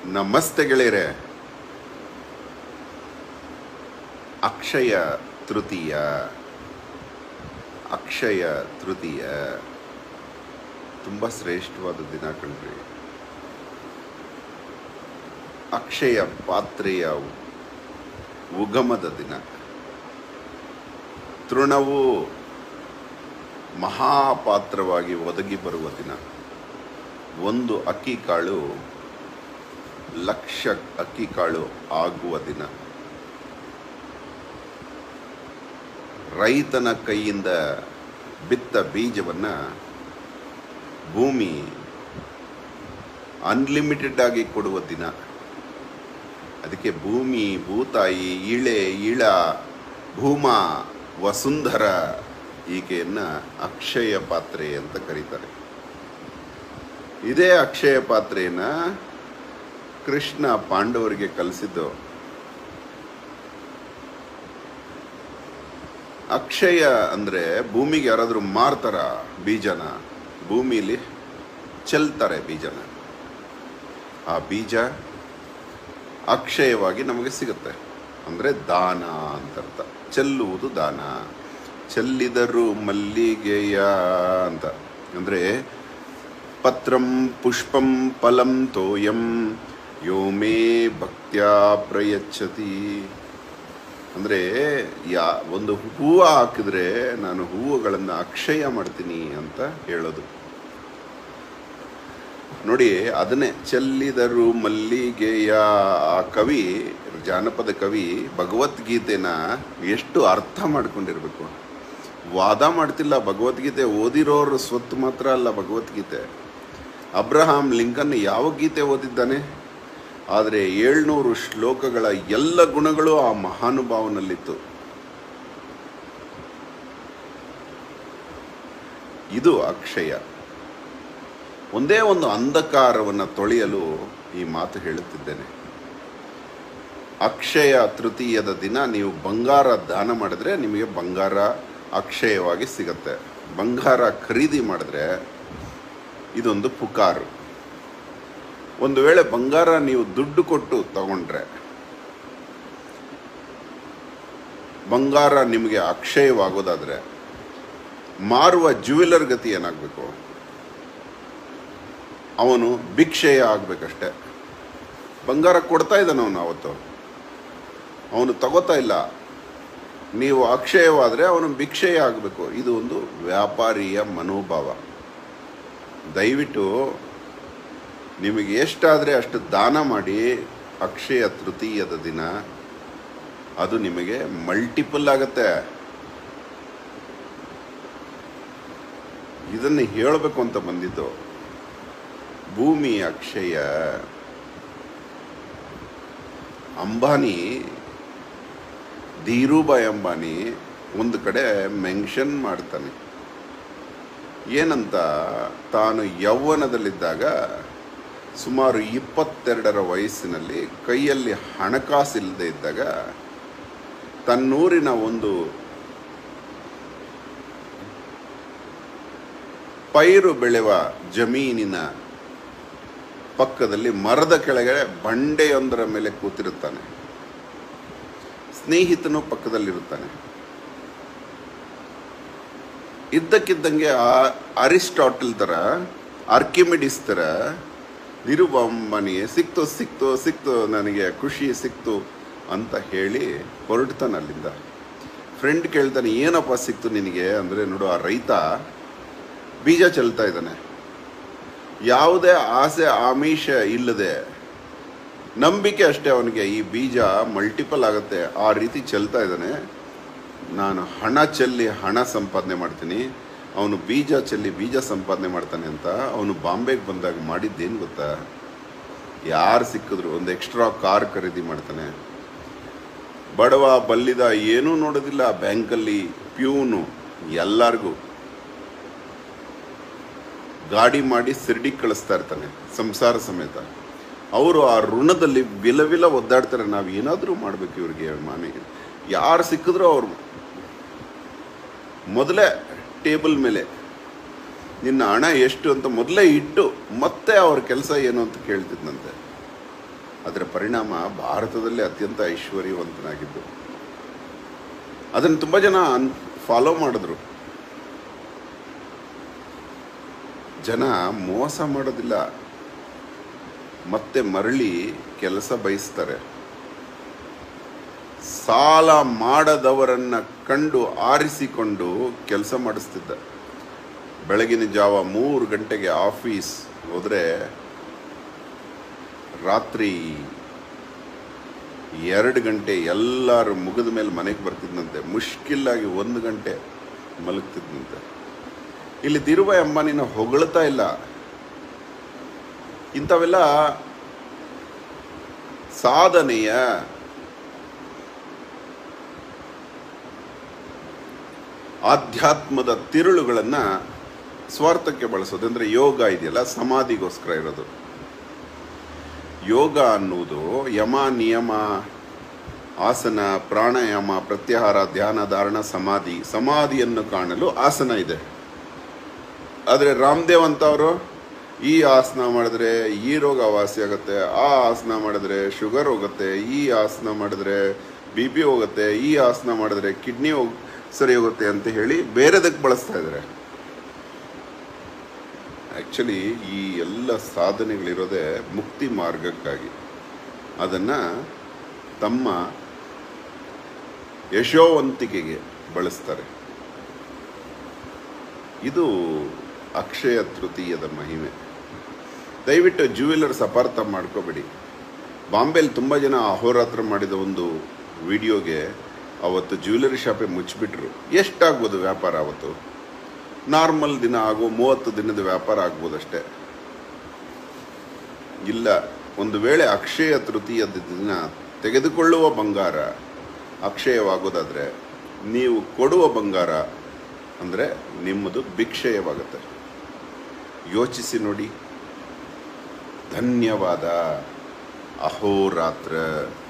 ನಮಸ್ತೆ ಗೆಳೆಯರೆ ಅಕ್ಷಯ ತೃತೀಯ ಅಕ್ಷಯ ತೃತೀಯ ತುಂಬ ಶ್ರೇಷ್ಠವಾದ ದಿನ ಕಣ್ರಿ ಅಕ್ಷಯ ಪಾತ್ರೆಯ ಉಗಮದ ದಿನ ತೃಣವು ಮಹಾಪಾತ್ರವಾಗಿ ಒದಗಿ ಬರುವ ದಿನ ಒಂದು ಅಕ್ಕಿ ಕಾಳು ಲಕ್ಷ ಅಕ್ಕಿ ಕಾಳು ಆಗುವ ದಿನ ರೈತನ ಕೈಯಿಂದ ಬಿತ್ತ ಬೀಜವನ್ನ ಭೂಮಿ ಅನ್ಲಿಮಿಟೆಡ್ ಆಗಿ ಕೊಡುವ ದಿನ ಅದಕ್ಕೆ ಭೂಮಿ ಭೂತಾಯಿ ಇಳೆ ಇಳ ಭೂಮ ವಸುಂಧರ ಈಕೆಯನ್ನ ಅಕ್ಷಯ ಪಾತ್ರೆ ಅಂತ ಕರೀತಾರೆ ಇದೇ ಅಕ್ಷಯ ಪಾತ್ರೆಯನ್ನ ಕೃಷ್ಣ ಪಾಂಡವರಿಗೆ ಕಲಿಸಿದ್ದು ಅಕ್ಷಯ ಅಂದ್ರೆ ಭೂಮಿಗೆ ಯಾರಾದರೂ ಮಾರ್ತಾರ ಬೀಜನ ಭೂಮಿಲಿ ಚೆಲ್ತಾರೆ ಬೀಜನ ಆ ಬೀಜ ಅಕ್ಷಯವಾಗಿ ನಮಗೆ ಸಿಗುತ್ತೆ ಅಂದ್ರೆ ದಾನ ಅಂತ ಅರ್ಥ ಚೆಲ್ಲುವುದು ದಾನ ಚೆಲ್ಲಿದರು ಮಲ್ಲಿಗೆಯ ಅಂತ ಅಂದ್ರೆ ಪತ್ರಂ ಪುಷ್ಪಂ ಫಲಂ ತೋಯಂ ಯೋ ಮೇ ಭಕ್ತ್ಯಾ ಪ್ರಯಚ್ಛತಿ ಅಂದರೆ ಯಾ ಒಂದು ಹೂವು ಹಾಕಿದ್ರೆ ನಾನು ಹೂವುಗಳನ್ನು ಅಕ್ಷಯ ಮಾಡ್ತೀನಿ ಅಂತ ಹೇಳೋದು ನೋಡಿ ಅದನ್ನೇ ಚೆಲ್ಲಿದರು ಮಲ್ಲಿಗೆಯ ಆ ಕವಿ ಜಾನಪದ ಕವಿ ಭಗವದ್ಗೀತೆನ ಎಷ್ಟು ಅರ್ಥ ಮಾಡ್ಕೊಂಡಿರ್ಬೇಕು ವಾದ ಮಾಡ್ತಿಲ್ಲ ಭಗವದ್ಗೀತೆ ಓದಿರೋರು ಸ್ವತ್ತು ಮಾತ್ರ ಅಲ್ಲ ಭಗವದ್ಗೀತೆ ಅಬ್ರಹಾಂ ಲಿಂಕನ್ ಯಾವ ಗೀತೆ ಓದಿದ್ದಾನೆ ಆದರೆ ಏಳ್ನೂರು ಶ್ಲೋಕಗಳ ಎಲ್ಲ ಗುಣಗಳು ಆ ಮಹಾನುಭಾವನಲ್ಲಿತ್ತು ಇದು ಅಕ್ಷಯ ಒಂದೇ ಒಂದು ಅಂಧಕಾರವನ್ನು ತೊಳೆಯಲು ಈ ಮಾತು ಹೇಳುತ್ತಿದ್ದೇನೆ ಅಕ್ಷಯ ತೃತೀಯದ ದಿನ ನೀವು ಬಂಗಾರ ದಾನ ಮಾಡಿದ್ರೆ ನಿಮಗೆ ಬಂಗಾರ ಅಕ್ಷಯವಾಗಿ ಸಿಗತ್ತೆ ಬಂಗಾರ ಖರೀದಿ ಮಾಡಿದ್ರೆ ಇದೊಂದು ಪುಕಾರು ಒಂದು ವೇಳೆ ಬಂಗಾರ ನೀವು ದುಡ್ಡು ಕೊಟ್ಟು ತಗೊಂಡ್ರೆ ಬಂಗಾರ ನಿಮಗೆ ಅಕ್ಷಯವಾಗೋದಾದ್ರೆ ಮಾರುವ ಜ್ಯುವೆಲರ್ ಗತಿ ಏನಾಗಬೇಕು ಅವನು ಭಿಕ್ಷೆಯ ಆಗ್ಬೇಕಷ್ಟೆ ಬಂಗಾರ ಕೊಡ್ತಾ ಇದ್ದಾನೆ ಅವನು ಅವತ್ತು ಅವನು ತಗೋತಾ ಇಲ್ಲ ನೀವು ಅಕ್ಷಯವಾದರೆ ಅವನು ಭಿಕ್ಷೆಯ ಆಗಬೇಕು ಇದು ಒಂದು ವ್ಯಾಪಾರಿಯ ಮನೋಭಾವ ದಯವಿಟ್ಟು ನಿಮಗೆ ಎಷ್ಟಾದರೆ ಅಷ್ಟು ದಾನ ಮಾಡಿ ಅಕ್ಷಯ ತೃತೀಯದ ದಿನ ಅದು ನಿಮಗೆ ಮಲ್ಟಿಪಲ್ ಆಗತ್ತೆ ಇದನ್ನು ಹೇಳಬೇಕು ಅಂತ ಬಂದಿದ್ದು ಭೂಮಿ ಅಕ್ಷಯ ಅಂಬಾನಿ ಧೀರುಭಾಯ್ ಅಂಬಾನಿ ಒಂದು ಕಡೆ ಮೆನ್ಷನ್ ಮಾಡ್ತಾನೆ ಏನಂತ ತಾನು ಯೌವನದಲ್ಲಿದ್ದಾಗ ಸುಮಾರು ಇಪ್ಪತ್ತೆರಡರ ವಯಸ್ಸಿನಲ್ಲಿ ಕೈಯಲ್ಲಿ ಹಣಕಾಸಿಲ್ಲದೆ ಇದ್ದಾಗ ತನ್ನೂರಿನ ಒಂದು ಪೈರು ಬೆಳೆಯುವ ಜಮೀನಿನ ಪಕ್ಕದಲ್ಲಿ ಮರದ ಕೆಳಗಡೆ ಬಂಡೆಯೊಂದರ ಮೇಲೆ ಕೂತಿರುತ್ತಾನೆ ಸ್ನೇಹಿತನು ಪಕ್ಕದಲ್ಲಿರುತ್ತಾನೆ ಇದ್ದಕ್ಕಿದ್ದಂಗೆ ಆ ಅರಿಸ್ಟಾಟಲ್ ತರ ಆರ್ಕಿಮಿಡಿಸ್ ತರ ನಿರುಬಂಬನಿಗೆ ಸಿಕ್ತು ಸಿಕ್ತು ಸಿಕ್ತು ನನಗೆ ಖುಷಿ ಸಿಕ್ತು ಅಂತ ಹೇಳಿ ಹೊರಡ್ತಾನೆ ಅಲ್ಲಿಂದ ಫ್ರೆಂಡ್ ಕೇಳ್ತಾನೆ ಏನಪ್ಪ ಸಿಕ್ತು ನಿನಗೆ ಅಂದರೆ ನೋಡು ಆ ರೈತ ಬೀಜ ಚೆಲ್ತಾ ಇದ್ದಾನೆ ಯಾವುದೇ ಆಸೆ ಆಮಿಷ ಇಲ್ಲದೆ ನಂಬಿಕೆ ಅಷ್ಟೇ ಅವನಿಗೆ ಈ ಬೀಜ ಮಲ್ಟಿಪಲ್ ಆಗುತ್ತೆ ಆ ರೀತಿ ಚೆಲ್ತಾ ಇದ್ದಾನೆ ನಾನು ಹಣ ಚೆಲ್ಲಿ ಹಣ ಸಂಪಾದನೆ ಮಾಡ್ತೀನಿ ಅವನು ಬೀಜ ಚೆಲ್ಲಿ ಬೀಜ ಸಂಪಾದನೆ ಮಾಡ್ತಾನೆ ಅಂತ ಅವನು ಬಾಂಬೆಗೆ ಬಂದಾಗ ಮಾಡಿದ್ದೇನು ಗೊತ್ತಾ ಯಾರು ಸಿಕ್ಕಿದ್ರು ಒಂದು ಎಕ್ಸ್ಟ್ರಾ ಕಾರ್ ಖರೀದಿ ಮಾಡ್ತಾನೆ ಬಡವ ಬಲ್ಲಿದ ಏನೂ ನೋಡೋದಿಲ್ಲ ಬ್ಯಾಂಕಲ್ಲಿ ಪ್ಯೂನು ಎಲ್ಲರಿಗೂ ಗಾಡಿ ಮಾಡಿ ಸಿರ್ಡಿ ಕಳಿಸ್ತಾ ಇರ್ತಾನೆ ಸಂಸಾರ ಸಮೇತ ಅವರು ಆ ಋಣದಲ್ಲಿ ವಿಲ ವಿಲ ಒದ್ದಾಡ್ತಾರೆ ನಾವು ಏನಾದರೂ ಮಾಡ್ಬೇಕು ಇವ್ರಿಗೆ ಮನೆಗೆ ಯಾರು ಸಿಕ್ಕಿದ್ರು ಅವ್ರು ಮೊದಲೇ ಟೇಬಲ್ ಮೇಲೆ ನಿನ್ನ ಹಣ ಎಷ್ಟು ಅಂತ ಮೊದಲೇ ಇಟ್ಟು ಮತ್ತೆ ಅವ್ರ ಕೆಲಸ ಏನು ಅಂತ ಕೇಳ್ತಿದ್ನಂತೆ ಅದರ ಪರಿಣಾಮ ಭಾರತದಲ್ಲಿ ಅತ್ಯಂತ ಐಶ್ವರ್ಯವಂತನಾಗಿದ್ದು ಅದನ್ನು ತುಂಬ ಜನ ಫಾಲೋ ಮಾಡಿದ್ರು ಜನ ಮೋಸ ಮಾಡೋದಿಲ್ಲ ಮತ್ತೆ ಮರಳಿ ಕೆಲಸ ಬಯಸ್ತಾರೆ ಸಾಲ ಮಾಡದವರನ್ನ ಕಂಡು ಆರಿಸಿಕೊಂಡು ಕೆಲಸ ಮಾಡಿಸ್ತಿದ್ದ ಬೆಳಗಿನ ಜಾವ ಮೂರು ಗಂಟೆಗೆ ಆಫೀಸ್ ಹೋದರೆ ರಾತ್ರಿ ಎರಡು ಗಂಟೆ ಎಲ್ಲರೂ ಮುಗಿದ ಮೇಲೆ ಮನೆಗೆ ಬರ್ತಿದ್ದಂತೆ ಮುಷ್ಕಿಲ್ಲಾಗಿ ಒಂದು ಗಂಟೆ ಮಲಗ್ತಿದ್ದಂತೆ ಇಲ್ಲಿ ಧೀರುಭಾಯ್ ಅಂಬಾನಿನ ಹೊಗಳ್ತಾ ಇಲ್ಲ ಇಂಥವೆಲ್ಲ ಸಾಧನೆಯ ಆಧ್ಯಾತ್ಮದ ತಿರುಳುಗಳನ್ನು ಸ್ವಾರ್ಥಕ್ಕೆ ಬಳಸೋದು ಅಂದರೆ ಯೋಗ ಇದೆಯಲ್ಲ ಸಮಾಧಿಗೋಸ್ಕರ ಇರೋದು ಯೋಗ ಅನ್ನುವುದು ಯಮ ನಿಯಮ ಆಸನ ಪ್ರಾಣಾಯಾಮ ಪ್ರತ್ಯಾಹಾರ ಧ್ಯಾನ ಧಾರಣ ಸಮಾಧಿ ಸಮಾಧಿಯನ್ನು ಕಾಣಲು ಆಸನ ಇದೆ ಆದರೆ ರಾಮದೇವ್ ಅಂತವರು ಈ ಆಸನ ಮಾಡಿದ್ರೆ ಈ ರೋಗ ವಾಸಿ ಆಗುತ್ತೆ ಆ ಆಸನ ಮಾಡಿದ್ರೆ ಶುಗರ್ ಹೋಗುತ್ತೆ ಈ ಆಸನ ಮಾಡಿದ್ರೆ ಬಿ ಪಿ ಹೋಗುತ್ತೆ ಈ ಆಸನ ಮಾಡಿದ್ರೆ ಕಿಡ್ನಿ ಹೋಗ್ ಸರಿ ಹೋಗುತ್ತೆ ಅಂತ ಹೇಳಿ ಬೇರೆದಕ್ಕೆ ಬಳಸ್ತಾ ಇದ್ದಾರೆ ಆ್ಯಕ್ಚುಲಿ ಈ ಎಲ್ಲ ಸಾಧನೆಗಳಿರೋದೇ ಮುಕ್ತಿ ಮಾರ್ಗಕ್ಕಾಗಿ ಅದನ್ನು ತಮ್ಮ ಯಶೋವಂತಿಕೆಗೆ ಬಳಸ್ತಾರೆ ಇದು ಅಕ್ಷಯ ತೃತೀಯದ ಮಹಿಮೆ ದಯವಿಟ್ಟು ಜ್ಯುವೆಲರ್ಸ್ ಅಪಾರ್ಥ ಮಾಡ್ಕೋಬೇಡಿ ಬಾಂಬೆಲಿ ತುಂಬ ಜನ ಅಹೋರಾತ್ರ ಮಾಡಿದ ಒಂದು ವಿಡಿಯೋಗೆ ಅವತ್ತು ಜ್ಯುವೆಲರಿ ಶಾಪೇ ಮುಚ್ಚಿಬಿಟ್ರು ಎಷ್ಟಾಗ್ಬೋದು ವ್ಯಾಪಾರ ಅವತ್ತು ನಾರ್ಮಲ್ ದಿನ ಆಗೋ ಮೂವತ್ತು ದಿನದ ವ್ಯಾಪಾರ ಆಗ್ಬೋದಷ್ಟೇ ಇಲ್ಲ ಒಂದು ವೇಳೆ ಅಕ್ಷಯ ತೃತೀಯದ ದಿನ ತೆಗೆದುಕೊಳ್ಳುವ ಬಂಗಾರ ಅಕ್ಷಯವಾಗೋದಾದರೆ ನೀವು ಕೊಡುವ ಬಂಗಾರ ಅಂದರೆ ನಿಮ್ಮದು ಭಿಕ್ಷಯವಾಗುತ್ತೆ ಯೋಚಿಸಿ ನೋಡಿ ಧನ್ಯವಾದ ಅಹೋರಾತ್ರ